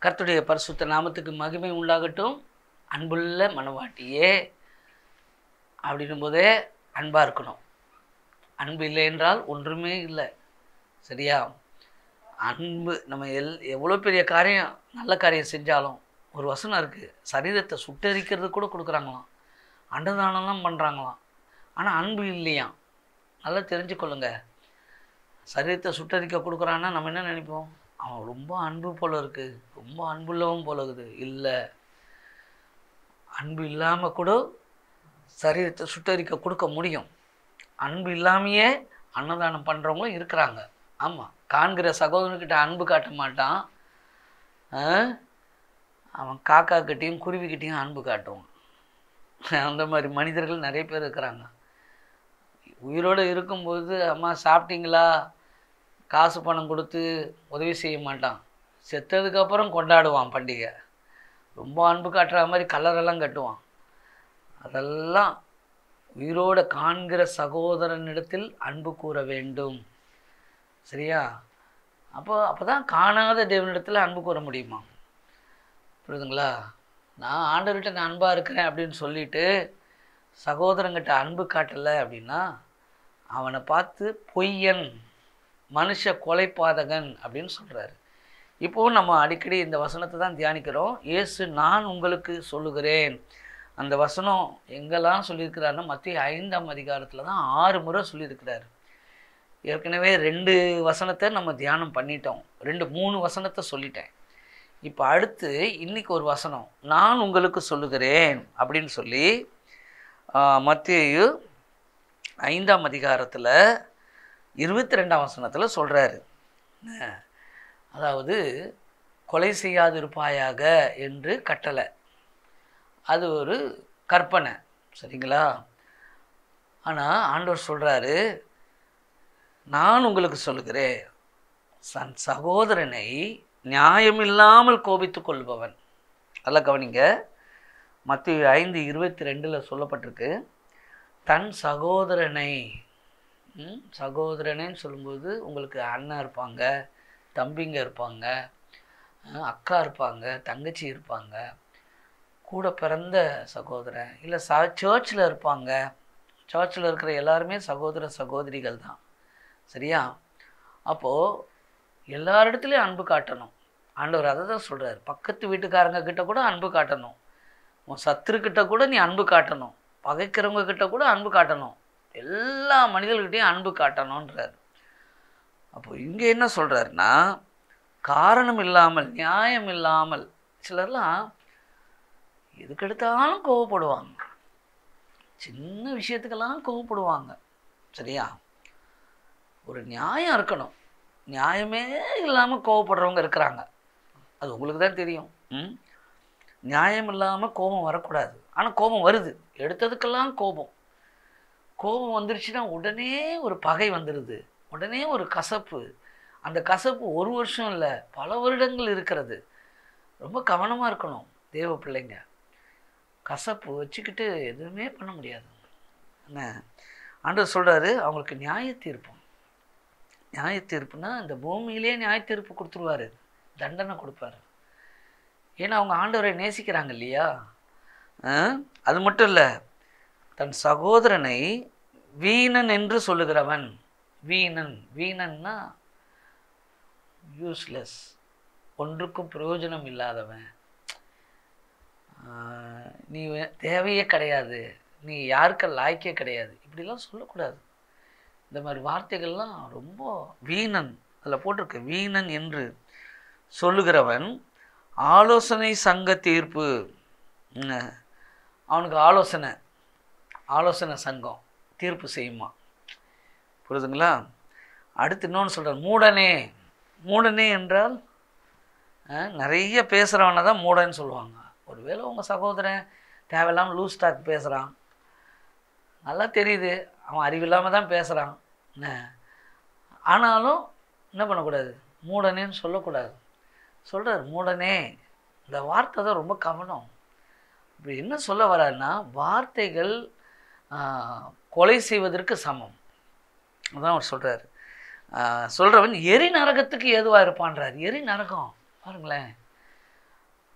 கர்த்தருடைய பரிசுத்த நாமத்துக்கு மகிமை உண்டாகட்டும் அன்புள்ள மனவாட்டியே அப்படின்னும் போதே அன்பாக இருக்கணும் அன்பு இல்லை என்றால் ஒன்றுமே இல்லை சரியா அன்பு நம்ம எல் எவ்வளோ பெரிய காரியம் நல்ல காரியம் செஞ்சாலும் ஒரு வசனம் இருக்குது சரீரத்தை சுட்டரிக்கிறது கூட கொடுக்குறாங்களாம் அன்னதானம்லாம் பண்ணுறாங்களாம் ஆனால் அன்பு இல்லையாம் நல்லா தெரிஞ்சுக்கொள்ளுங்க சரீரத்தை சுட்டரிக்க கொடுக்குறான்னா நம்ம என்ன நினைப்போம் அவன் ரொம்ப அன்பு போல இருக்கு ரொம்ப அன்புள்ளவன் போல இருக்குது இல்லை அன்பு இல்லாமல் கூட சரீரத்தை சுட்டரிக்க கொடுக்க முடியும் அன்பு இல்லாமையே அன்னதானம் பண்ணுறவங்களும் இருக்கிறாங்க ஆமாம் காண்கிற சகோதரன்கிட்ட அன்பு காட்ட மாட்டான் ஆ? அவன் காக்கா கிட்டேயும் குருவிக்கிட்டேயும் அன்பு காட்டுவான் அந்த மாதிரி மனிதர்கள் நிறைய பேர் இருக்கிறாங்க உயிரோடு இருக்கும்போது அம்மா சாப்பிட்டீங்களா காசு பணம் கொடுத்து உதவி செய்ய மாட்டான் செத்ததுக்கப்புறம் கொண்டாடுவான் பண்டிகை ரொம்ப அன்பு காட்டுற மாதிரி கலரெல்லாம் கட்டுவான் அதெல்லாம் உயிரோட காண்கிற சகோதரனிடத்தில் அன்பு கூற வேண்டும் சரியா அப்போ அப்போ தான் காணாத தேவனிடத்தில் அன்பு கூற முடியுமா புரியுதுங்களா நான் ஆண்டவர்கிட்ட நான் அன்பாக இருக்கிறேன் அப்படின்னு சொல்லிட்டு சகோதரங்கிட்ட அன்பு காட்டலை அப்படின்னா அவனை பார்த்து பொய்யன் மனுஷ கொலைபாதகன் அப்படின்னு சொல்கிறாரு இப்போது நம்ம அடிக்கடி இந்த வசனத்தை தான் தியானிக்கிறோம் இயேசு நான் உங்களுக்கு சொல்லுகிறேன் அந்த வசனம் எங்கெல்லாம் சொல்லியிருக்கிறாருன்னா மத்திய ஐந்தாம் அதிகாரத்தில் தான் ஆறு முறை சொல்லியிருக்கிறாரு ஏற்கனவே ரெண்டு வசனத்தை நம்ம தியானம் பண்ணிட்டோம் ரெண்டு மூணு வசனத்தை சொல்லிட்டேன் இப்போ அடுத்து இன்னைக்கு ஒரு வசனம் நான் உங்களுக்கு சொல்லுகிறேன் அப்படின்னு சொல்லி மத்திய ஐந்தாம் அதிகாரத்தில் இருபத்தி ரெண்டாம் வசனத்தில் சொல்கிறாரு அதாவது கொலை செய்யாதிருப்பாயாக என்று கட்டளை அது ஒரு கற்பனை சரிங்களா ஆனால் ஆண்டவர் சொல்கிறாரு நான் உங்களுக்கு சொல்லுகிறேன் சன் சகோதரனை நியாயமில்லாமல் கோபித்துக் கொள்பவன் நல்லா கவனிங்க மத்திய ஐந்து இருபத்தி ரெண்டில் சொல்லப்பட்டிருக்கு தன் சகோதரனை ம், சகோதரனேன்னு சொல்லும்போது உங்களுக்கு அண்ணன் இருப்பாங்க தம்பிங்க இருப்பாங்க அஹ் அக்கா இருப்பாங்க தங்கச்சி இருப்பாங்க கூட பிறந்த சகோதரன் இல்லை ச சர்ச்சில் இருப்பாங்க சர்ச்சில் இருக்கிற எல்லாருமே சகோதர சகோதரிகள் தான் சரியா அப்போது எல்லாரிடத்துலையும் அன்பு காட்டணும் ஆண்டவர் அதை தான் சொல்கிறார் பக்கத்து வீட்டுக்காரங்க கிட்ட கூட அன்பு காட்டணும் உன் சத்துருக்கிட்ட கூட நீ அன்பு காட்டணும் பகைக்கிறவங்க கிட்ட கூட அன்பு காட்டணும் எல்லா மனிதர்கிட்டையும் அன்பு காட்டணுன்றார் அப்போ இங்கே என்ன சொல்கிறாருன்னா காரணம் இல்லாமல் நியாயம் இல்லாமல் சிலர்லாம் எதுக்கெடுத்தாலும் கோவப்படுவாங்க சின்ன விஷயத்துக்கெல்லாம் கோவப்படுவாங்க சரியா ஒரு நியாயம் இருக்கணும் நியாயமே இல்லாமல் கோவப்படுறவங்க இருக்கிறாங்க அது உங்களுக்கு தான் தெரியும் ம் நியாயம் இல்லாமல் கோபம் வரக்கூடாது ஆனால் கோபம் வருது எடுத்ததுக்கெல்லாம் கோபம் கோபம் வந்துருச்சுன்னா உடனே ஒரு பகை வந்துடுது உடனே ஒரு கசப்பு அந்த கசப்பு ஒரு வருஷம் இல்லை பல வருடங்கள் இருக்கிறது ரொம்ப கவனமாக இருக்கணும் தேவ பிள்ளைங்க கசப்பு வச்சுக்கிட்டு எதுவுமே பண்ண முடியாது என்ன ஆண்டவர் சொல்கிறாரு அவங்களுக்கு நியாய தீர்ப்பம் நியாய தீர்ப்புனா இந்த பூமியிலே நியாய தீர்ப்பு கொடுத்துருவாரு தண்டனை கொடுப்பாரு ஏன்னா அவங்க ஆண்டவரை நேசிக்கிறாங்க இல்லையா ஆ? அது மட்டும் இல்லை தன் சகோதரனை வீணன் என்று சொல்லுகிறவன் வீணன் வீணன்னா யூஸ்லெஸ் ஒன்றுக்கும் பிரயோஜனம் இல்லாதவன் ஆ, நீ வே- தேவையே கிடையாது நீ யாருக்கு லாய்க்கே கிடையாது இப்படிலாம் சொல்லக்கூடாது இந்த மாதிரி வார்த்தைகள்லாம் ரொம்ப வீணன் அதில் போட்டிருக்கு வீணன் என்று சொல்லுகிறவன் ஆலோசனை சங்க தீர்ப்பு என்ன? அவனுக்கு ஆலோசனை ஆலோசனை சங்கம் தீர்ப்பு செய்யுமா புரியுதுங்களா அடுத்து இன்னொன்று சொல்கிறார் மூடனே மூடனே என்றால் அஹ், நிறைய பேசுகிறவனை தான் மூடன்னு சொல்லுவாங்க ஒருவேளை உங்கள் சகோதரன் தேவையில்லாமல் லூஸ் டாக் பேசுகிறான் நல்லா தெரியுது அவன் அறிவில்லாமல் தான் பேசுகிறான் என்ன ஆனாலும் என்ன பண்ணக்கூடாது மூடனேன்னு சொல்லக்கூடாது சொல்கிறார் மூடனே இந்த வார்த்தை தான் ரொம்ப கவனம் இப்படி என்ன சொல்ல வர்றாருன்னா வார்த்தைகள் ஆஹ், கொலை செய்வதற்கு சமம் அதான் அவர் சொல்கிறார் சொல்கிறவன் எரி நரகத்துக்கு ஏதுவாக இருப்பான்றார் எரி நரகம் பாருங்களேன்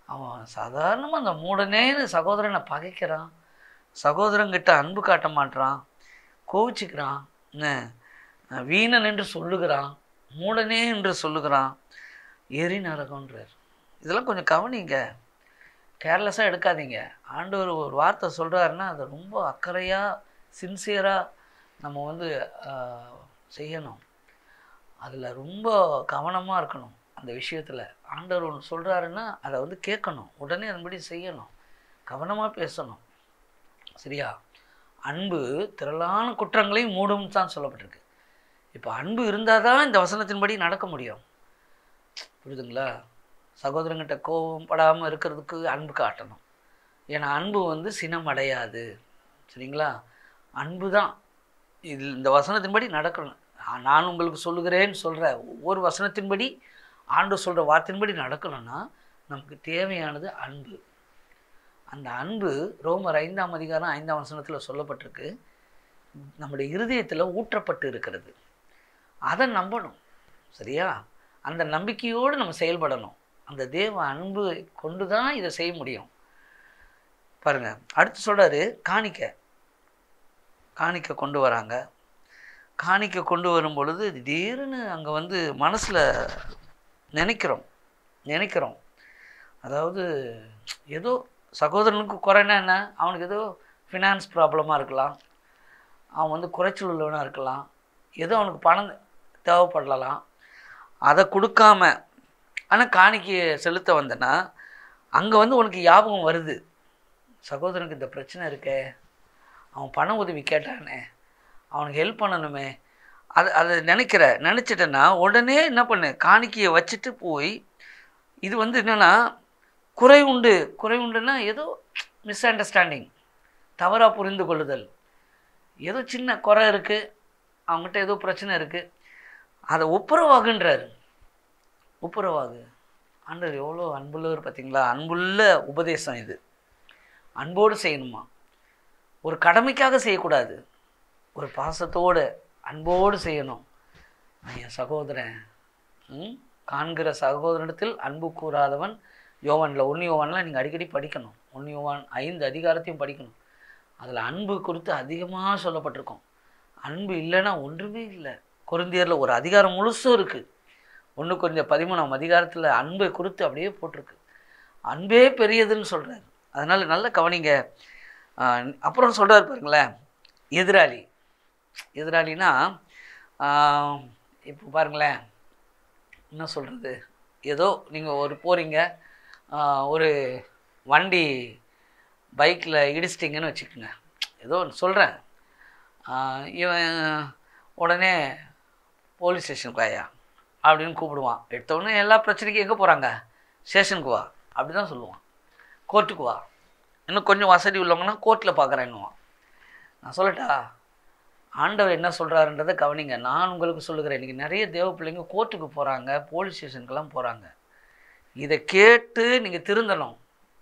அவன் சாதாரணமாக அந்த மூடனேன்னு சகோதரனை பகைக்கிறான் சகோதரங்கிட்ட அன்பு காட்ட மாட்றான் கோவிச்சுக்கிறான் என்ன வீணன் என்று சொல்லுகிறான் மூடனே என்று சொல்லுகிறான் எரி நரகன்றார் இதெல்லாம் கொஞ்சம் கவனிங்க கேர்லெஸ்ஸாக எடுக்காதீங்க ஆண்டவர் ஒரு வார்த்தை சொல்கிறாருன்னா அதை ரொம்ப அக்கறையாக சின்சியராக நம்ம வந்து ஆஹ், செய்யணும் அதில் ரொம்ப கவனமாக இருக்கணும் அந்த விஷயத்தில் ஆண்டவர் ஒன்று சொல்கிறாருன்னா அதை வந்து கேட்கணும் உடனே அதன்படி செய்யணும் கவனமாக பேசணும் சரியா அன்பு திரளான குற்றங்களையும் மூடும்னு தான் சொல்லப்பட்டிருக்கு இப்போ அன்பு இருந்தால் தான் இந்த வசனத்தின்படி நடக்க முடியும் புரியுதுங்களா சகோதரங்கிட்ட கோபம் படாமல் இருக்கிறதுக்கு அன்பு காட்டணும் ஏன்னா அன்பு வந்து சினம் அடையாது சரிங்களா அன்பு தான் இது இந்த வசனத்தின்படி நடக்கணும் நான் நான் உங்களுக்கு சொல்லுகிறேன்னு சொல்கிற ஒவ்வொரு வசனத்தின்படி ஆண்டு சொல்கிற வார்த்தையின்படி நடக்கணும்னா நமக்கு தேவையானது அன்பு அந்த அன்பு ரோமர் ஐந்தாம் அதிகாரம் ஐந்தாம் வசனத்தில் சொல்லப்பட்டிருக்கு நம்முடைய இருதயத்தில் ஊற்றப்பட்டு இருக்கிறது அதை நம்பணும் சரியா அந்த நம்பிக்கையோடு நம்ம செயல்படணும் அந்த தேவ அன்பு கொண்டு தான் இதை செய்ய முடியும் பாருங்க அடுத்து சொல்றாரு காணிக்க காணிக்க கொண்டு வராங்க காணிக்க கொண்டு வரும் பொழுது திடீர்னு அங்கே வந்து மனசில் நினைக்கிறோம் நினைக்கிறோம் அதாவது ஏதோ சகோதரனுக்கு குறைனா என்ன அவனுக்கு ஏதோ ஃபினான்ஸ் ப்ராப்ளமாக இருக்கலாம் அவன் வந்து குறைச்சல் உள்ளவனாக இருக்கலாம் ஏதோ அவனுக்கு பணம் தேவைப்படலாம் அதை கொடுக்காம ஆனால் காணிக்கையை செலுத்த வந்தேன்னா அங்கே வந்து உனக்கு ஞாபகம் வருது சகோதரனுக்கு இந்த பிரச்சனை இருக்கே அவன் பண உதவி கேட்டானே அவனுக்கு ஹெல்ப் பண்ணணுமே அது அதை நினைக்கிற நினச்சிட்டேன்னா உடனே என்ன பண்ணு காணிக்கையை வச்சுட்டு போய் இது வந்து என்னென்னா குறை உண்டு குறை உண்டுன்னா ஏதோ மிஸ் அண்டர்ஸ்டாண்டிங் தவறாக புரிந்து கொள்ளுதல் ஏதோ சின்ன குறை இருக்குது அவங்ககிட்ட ஏதோ பிரச்சனை இருக்குது அதை ஒப்புரவாகுன்றாரு ஒப்புரவாகு ஆண்டவர் எவ்வளோ அன்புள்ளவர் பார்த்தீங்களா அன்புள்ள உபதேசம் இது அன்போடு செய்யணுமா ஒரு கடமைக்காக செய்யக்கூடாது ஒரு பாசத்தோடு அன்போடு செய்யணும் நான் என் சகோதரன் ம், காண்கிற சகோதரனிடத்தில் அன்பு கூறாதவன் யோவானில் ஒன்று யோவான்லாம் நீங்கள் அடிக்கடி படிக்கணும் ஒன்று யோவான் ஐந்து அதிகாரத்தையும் படிக்கணும் அதில் அன்பு குறித்து அதிகமாக சொல்லப்பட்டிருக்கும் அன்பு இல்லைன்னா ஒன்றுமே இல்லை கொரிந்தியரில் ஒரு அதிகாரம் முழுசும் இருக்குது ஒன்று கொஞ்சம் பதிமூணாம் அதிகாரத்தில் அன்பை குறித்து அப்படியே போட்டிருக்கு அன்பே பெரியதுன்னு சொல்கிறார் அதனால் நல்ல கவனிங்க ஆஹ் அப்புறம் சொல்கிறார் பாருங்களேன் எதிராளி எதிராளினா ஆஹ் இப்போ பாருங்களேன் என்ன சொல்கிறது ஏதோ நீங்கள் ஒரு போகிறீங்க ஒரு வண்டி பைக்கில் இடிச்சிட்டிங்கன்னு வச்சுக்கோங்க ஏதோ ஒன்று சொல்கிறேன் இவன் உடனே போலீஸ் ஸ்டேஷனுக்கு வாயா அப்படின்னு கூப்பிடுவான் எடுத்த உடனே எல்லா பிரச்சனைக்கும் எங்கே போகிறாங்க ஸ்டேஷனுக்கு வா அப்படி தான் சொல்லுவான் கோர்ட்டுக்கு வா இன்னும் கொஞ்சம் வசதி உள்ளவங்கன்னா கோர்ட்டில் பார்க்குறேன்னுவான் நான் சொல்லட்டா ஆண்டவர் என்ன சொல்கிறாருன்றதை கவனிங்க நான் உங்களுக்கு சொல்லுகிறேன் இன்றைக்கி நிறைய தேவ பிள்ளைங்க கோர்ட்டுக்கு போகிறாங்க போலீஸ் ஸ்டேஷனுக்கெல்லாம் போகிறாங்க இதை கேட்டு நீங்கள் திருந்தணும்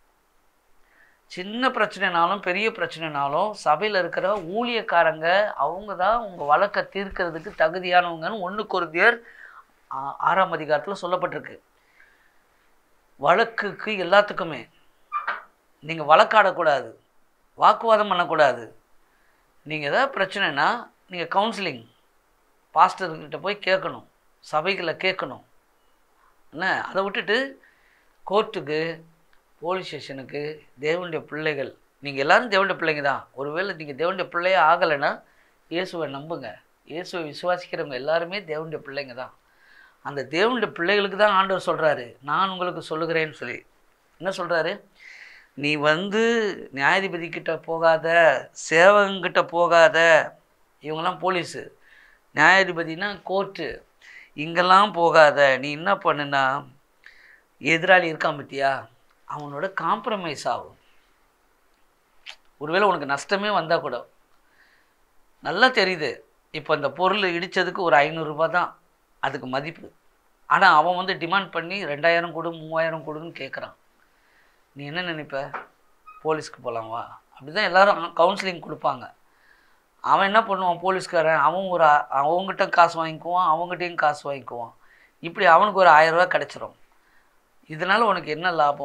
சின்ன பிரச்சனைனாலும் பெரிய பிரச்சனைனாலும் சபையில் இருக்கிற ஊழியக்காரங்க அவங்க தான் உங்கள் வழக்கை தீர்க்கிறதுக்கு தகுதியானவங்கன்னு ஒன்று கொருந்தியர் ஆ- ஆறாம் அதிகாரத்தில் சொல்லப்பட்டிருக்கு வழக்குக்கு எல்லாத்துக்குமே நீங்கள் வழக்காடக்கூடாது வாக்குவாதம் பண்ணக்கூடாது நீங்கள் ஏதாவது பிரச்சனைனா நீங்கள் கவுன்சிலிங் பாஸ்டர்கிட்ட போய் கேட்கணும் சபைகளை கேட்கணும் என்ன அதை விட்டுட்டு கோர்ட்டுக்கு போலீஸ் ஸ்டேஷனுக்கு தேவனுடைய பிள்ளைகள் நீங்கள் எல்லாரும் தேவனுடைய பிள்ளைங்க தான் ஒருவேளை நீங்கள் தேவனுடைய பிள்ளையே ஆகலைன்னா இயேசுவை நம்புங்க இயேசுவை விசுவாசிக்கிறவங்க எல்லாருமே தேவனுடைய பிள்ளைங்க தான் அந்த தேவனுடைய பிள்ளைகளுக்கு தான் ஆண்டவர் சொல்கிறாரு நான் உங்களுக்கு சொல்லுகிறேன்னு சொல்லி என்ன சொல்கிறாரு நீ வந்து நியாயாதிபதி கிட்ட போகாத சேவகங்கிட்ட போகாத இவங்கெல்லாம் போலீஸு நியாயாதிபதினா கோர்ட்டு இங்கெல்லாம் போகாத நீ என்ன பண்ணுனா எதிராளி இருக்கான் பத்தியா அவனோட காம்ப்ரமைஸ் ஆகும் ஒருவேளை உனக்கு நஷ்டமே வந்தால் கூட நல்லா தெரியுது இப்போ இந்த பொருள் இடித்ததுக்கு ஒரு ஐநூறுரூபா தான் அதுக்கு மதிப்பு ஆனால் அவன் வந்து டிமாண்ட் பண்ணி ரெண்டாயிரம் கொடு மூவாயிரம் கொடுன்னு கேட்குறான் நீ என்ன நினைப்ப போலீஸ்க்கு போகலாம் வா அப்படி தான் எல்லாரும் கவுன்சிலிங் கொடுப்பாங்க அவன் என்ன பண்ணுவான் போலீஸ்காரன் அவன் ஒரு அ- அவங்ககிட்ட காசு வாங்கிக்குவான் அவங்ககிட்டயும் காசு வாங்கிக்குவான் இப்படி அவனுக்கு ஒரு ஆயிரம் ரூபாய் கிடச்சிரும் இதனால் உனக்கு என்ன லாபம்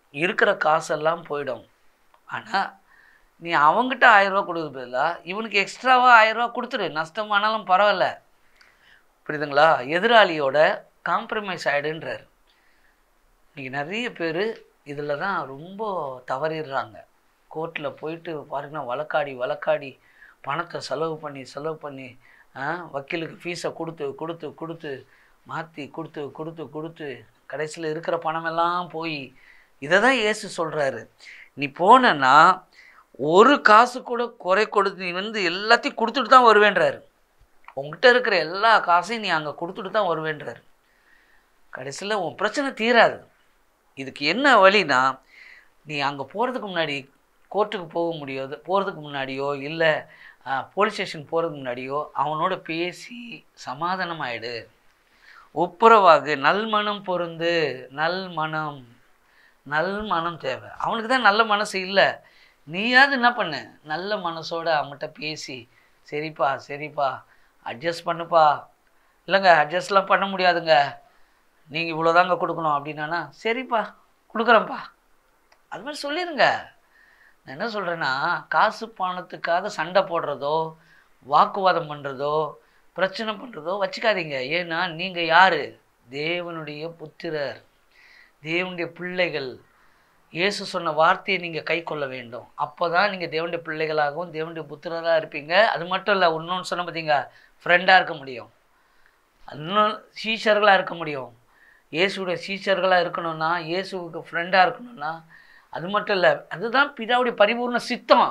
இருக்கிற காசெல்லாம் போயிடும் ஆனால் நீ அவங்ககிட்ட ஆயிரரூவா கொடுக்க பதிலாக இவனுக்கு எக்ஸ்ட்ராவாக ஆயிரரூவா கொடுத்துரு நஷ்டமானாலும் பரவாயில்ல புரியுதுங்களா எதிராளியோட காம்ப்ரமைஸ் ஆகிடுன்றார் இன்றைக்கி நிறைய பேர் இதில் தான் ரொம்ப தவறிடுறாங்க கோர்ட்டில் போயிட்டு பாருங்கன்னா வழக்காடி வழக்காடி பணத்தை செலவு பண்ணி செலவு பண்ணி ஆ, வக்கீலுக்கு ஃபீஸை கொடுத்து கொடுத்து கொடுத்து மாற்றி கொடுத்து கொடுத்து கொடுத்து கடைசியில் இருக்கிற பணமெல்லாம் போய் இதை தான் இயேசு சொல்கிறாரு நீ போனன்னா ஒரு காசு கூட குறை கொடுத்து நீ வந்து எல்லாத்தையும் கொடுத்துட்டு தான் வருவேன்றாரு உங்ககிட்ட இருக்கிற எல்லா காசையும் நீ அங்கே கொடுத்துட்டு தான் வருவேன்றாரு கடைசியில் உன் பிரச்சனை தீராது இதுக்கு என்ன வழினா நீ அங்கே போகிறதுக்கு முன்னாடி கோர்ட்டுக்கு போக முடியாது போகிறதுக்கு முன்னாடியோ இல்லை போலீஸ் ஸ்டேஷன் போகிறதுக்கு முன்னாடியோ அவனோட பேசி சமாதானமாயிடு ஒப்புரவாகு நல்மனம் பொருந்து நல் மனம் நல் மனம் தேவை அவனுக்கு தான் நல்ல மனசு இல்லை நீயாவது என்ன பண்ணு நல்ல மனசோட அவன்கிட்ட பேசி சரிப்பா சரிப்பா அட்ஜஸ்ட் பண்ணுப்பா இல்லைங்க அட்ஜஸ்ட்லாம் பண்ண முடியாதுங்க நீங்கள் இவ்வளோதாங்க கொடுக்கணும் அப்படின்னா சரிப்பா கொடுக்குறேன்ப்பா அது மாதிரி சொல்லிடுங்க நான் என்ன சொல்கிறேன்னா காசு பணத்துக்காக சண்டை போடுறதோ வாக்குவாதம் பண்ணுறதோ பிரச்சனை பண்ணுறதோ வச்சுக்காதீங்க ஏன்னா நீங்கள் யார் தேவனுடைய புத்திரர் தேவனுடைய பிள்ளைகள் இயேசு சொன்ன வார்த்தையை நீங்கள் கை கொள்ள வேண்டும் அப்போ தான் நீங்கள் தேவனுடைய பிள்ளைகளாகவும் தேவனுடைய புத்திரராக இருப்பீங்க அது மட்டும் இல்லை இன்னொன்று சொன்ன பார்த்தீங்க ஃப்ரெண்டாக இருக்க முடியும் இன்னும் சீஷர்களாக இருக்க முடியும் இயேசுடைய சீஷர்களாக இருக்கணும்னா இயேசுவுக்கு ஃப்ரெண்டாக இருக்கணும்னா அது மட்டும் இல்லை அதுதான் பிதாவுடைய பரிபூர்ண சித்தம்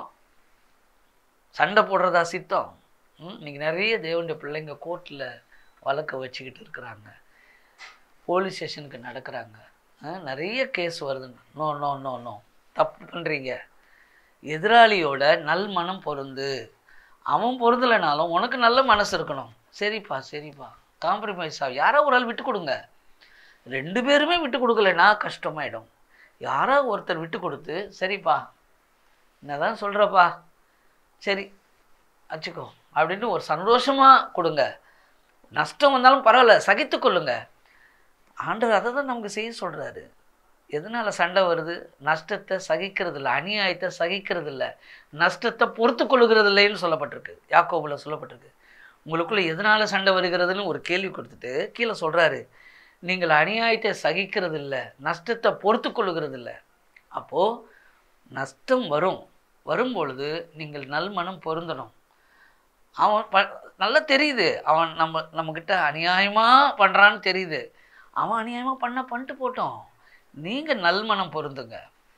சண்டை போடுறதா சித்தம் ம், இன்னைக்கு நிறைய தேவனுடைய பிள்ளைங்க கோர்ட்டில் வழக்க வச்சுக்கிட்டு இருக்கிறாங்க போலீஸ் ஸ்டேஷனுக்கு நடக்கிறாங்க ஆ, நிறைய கேஸ் வருது நோ நோ நோ நோ தப்பு பண்ணுறீங்க எதிராளியோட நல் மனம் பொருந்து அவன் பொருந்தலைனாலும் உனக்கு நல்ல மனசு இருக்கணும் சரிப்பா சரிப்பா காம்ப்ரமைஸ் ஆகும் யாரோ ஒரு ஆள் விட்டு கொடுங்க ரெண்டு பேருமே விட்டு கொடுக்கலைன்னா கஷ்டமாயிடும் யாரோ ஒருத்தர் விட்டு கொடுத்து சரிப்பா என்னதான் சொல்கிறப்பா சரி வச்சுக்கோ அப்படின்னு ஒரு சந்தோஷமாக கொடுங்க நஷ்டம் வந்தாலும் பரவாயில்ல சகித்து கொள்ளுங்க ஆண்டவர் அதை தான் நமக்கு செய்ய சொல்கிறாரு எதனால் சண்டை வருது நஷ்டத்தை சகிக்கிறது இல்லை அநியாயத்தை சகிக்கிறது இல்லை நஷ்டத்தை பொறுத்து கொள்ளுகிறது இல்லைன்னு சொல்லப்பட்டிருக்கு யாக்கோபுல சொல்லப்பட்டிருக்கு உங்களுக்குள்ள எதனால் சண்டை வருகிறதுன்னு ஒரு கேள்வி கொடுத்துட்டு கீழே சொல்கிறாரு நீங்கள் அநியாயத்தை சகிக்கிறது இல்லை நஷ்டத்தை பொறுத்து கொள்ளுகிறது இல்லை அப்போது நஷ்டம் வரும் வரும்பொழுது நீங்கள் நல்மனம் பொருந்தணும் அவன் ப நல்லா தெரியுது அவன் நம்ம நம்மக்கிட்ட அநியாயமாக பண்ணுறான்னு தெரியுது அவன் அநியாயமாக பண்ண பண்ணிட்டு போட்டோம் நீங்கள் நல்மனம் பொருந்துங்க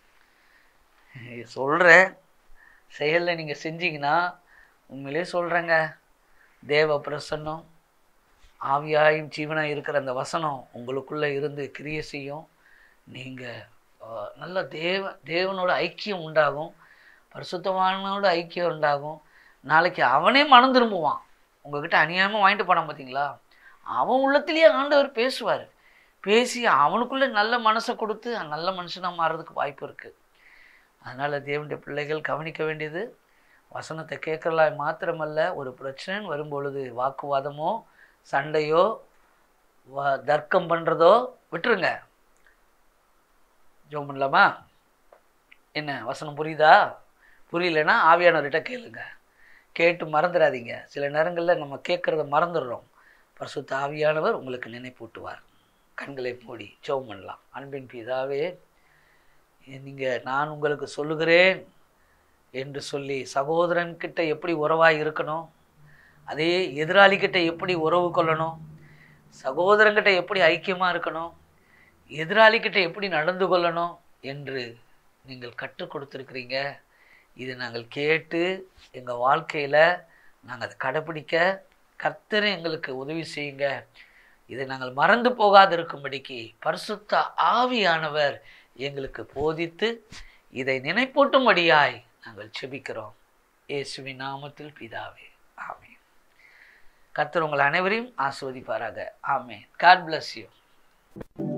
சொல்கிறேன் செயலில் நீங்கள் செஞ்சீங்கன்னா உண்மையிலே சொல்கிறேங்க தேவ பிரசன்னம் ஆவியாயும் ஜீவனாக இருக்கிற அந்த வசனம் உங்களுக்குள்ளே இருந்து கிரியை செய்யும் நீங்கள் நல்ல தேவ தேவனோட ஐக்கியம் உண்டாகும் பரிசுத்தவானோட ஐக்கியம் உண்டாகும் நாளைக்கு அவனே மனம் திரும்புவான் உங்ககிட்ட அநியாயமாக வாங்கிட்டு போனான் பார்த்தீங்களா அவன் உள்ளத்திலேயே ஆண்டவர் பேசுவார் பேசி அவனுக்குள்ளே நல்ல மனசை கொடுத்து நல்ல மனுஷனாக மாறுறதுக்கு வாய்ப்பு இருக்குது அதனால் தேவனுடைய பிள்ளைகள் கவனிக்க வேண்டியது வசனத்தை கேட்கலாம் மாத்திரமல்ல ஒரு பிரச்சனைன்னு வரும்பொழுது வாக்குவாதமோ சண்டையோ வ- தர்க்கம் பண்ணுறதோ விட்டுருங்க ஜோம் பண்ணலாமா என்ன வசனம் புரியுதா புரியலன்னா ஆவியானவர்கிட்ட கேளுங்க கேட்டு மறந்துடாதீங்க சில நேரங்களில் நம்ம கேட்குறத மறந்துடுறோம் பரிசுத்த ஆவியானவர் உங்களுக்கு நினைப்பூட்டுவார் கண்களை மூடி ஜெபம் பண்ணலாம் அன்பின் பிதாவே நீங்கள் நான் உங்களுக்கு சொல்லுகிறேன் என்று சொல்லி சகோதரன்கிட்ட எப்படி உறவாக இருக்கணும் அதே எதிராளிக்கிட்ட எப்படி உறவு கொள்ளணும் சகோதரன்கிட்ட எப்படி ஐக்கியமாக இருக்கணும் எதிராளிக்கிட்ட எப்படி நடந்து கொள்ளணும் என்று நீங்கள் கற்றுக் கொடுத்துருக்கிறீங்க இதை நாங்கள் கேட்டு எங்கள் வாழ்க்கையில் நாங்கள் அதை கடைப்பிடிக்க கர்த்தரை எங்களுக்கு உதவி செய்யுங்க இதை நாங்கள் மறந்து போகாது இருக்கும்படிக்கு பரிசுத்த ஆவியானவர் எங்களுக்கு போதித்து இதை நினைப்பூட்டும்படியாய் நாங்கள் செபிக்கிறோம் இயேசுவின் நாமத்தில் பிதாவே ஆமென் கர்த்தர் உங்கள் அனைவரையும் ஆஸ்வதிப்பாராக ஆமென் காட் bless you